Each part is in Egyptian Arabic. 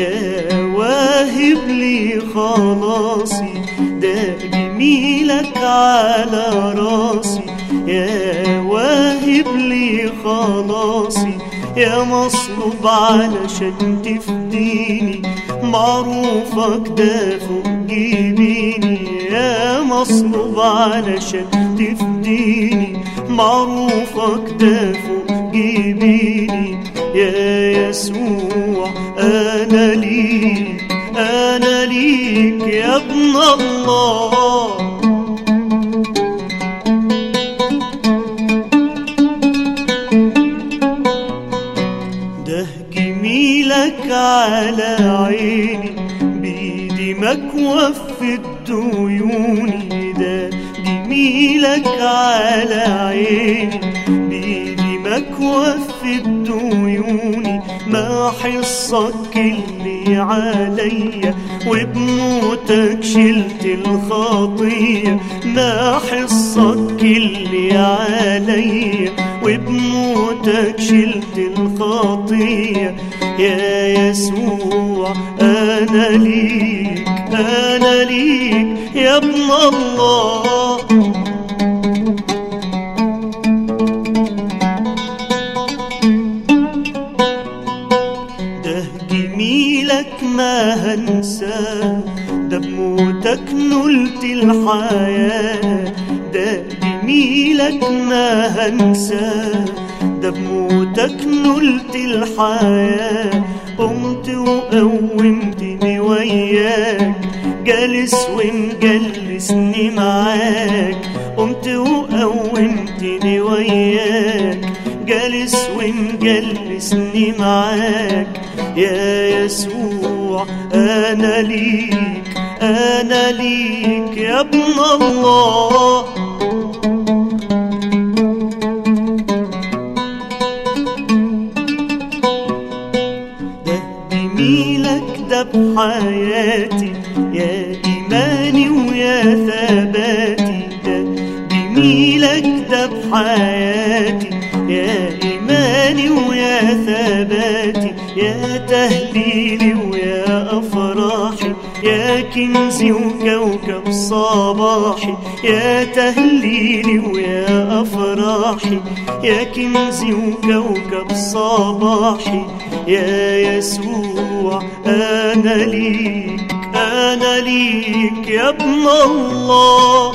يا واهب لي خلاصي ده جميلك على راسي يا واهب لي خلاصي يا مصلوب علشان تفديني معروفك ده فوق جبيني يا مصلوب علشان تفديني معروفك ده فوق جبيني يا يسوع أنا ليك أنا ليك يا ابن الله ده جميلك على عيني بيدي مكوف الديوني ده جميلك على عيني بيدي مكوف الديوني ما حصك اللي عليا وبموتك شلت الخطية ما حصك اللي عليا وبموتك شلت الخطية يا يسوع أنا ليك أنا ليك يا ابن الله ده جميلك ما هنساه ده بموتك نلت الحياة ده جميلك ما هنساه ده بموتك نلت الحياة قمت وقومتني وياك جالس ومجلسني معاك قمت وقومتني وياك جالس ومجلسني معاك يا يسوع أنا ليك أنا ليك يا ابن الله ده جميلك ده بحياتي يا إيماني ويا ثباتي ده جميلك ده بحياتي يا إيماني ويا ثباتي يا تهليلي ويا أفراحي يا كنزي وكوكب صباحي يا تهليلي ويا أفراحي يا كنزي وكوكب صباحي يا يسوع أنا ليك أنا ليك يا ابن الله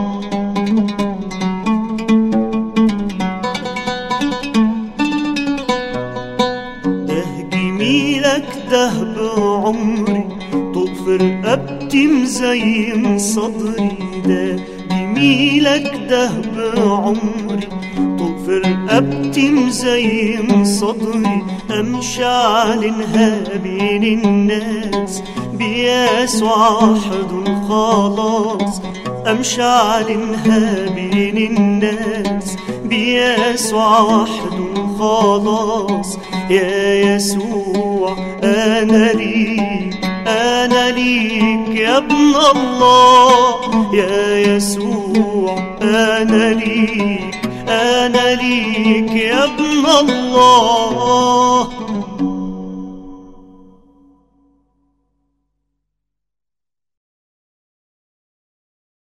ده جميلك ده بعمري طوق في رقبتي مزين صدري ده جميلك ده بعمري طوق في رقبتي مزين صدري امشي اعلنها بين الناس بيسوع وحده خلاص امشي اعلنها بين الناس بيسوع وحده خلاص يا يسوع انا ليك انا ليك يا ابن الله يا يسوع انا ليك انا ليك يا ابن الله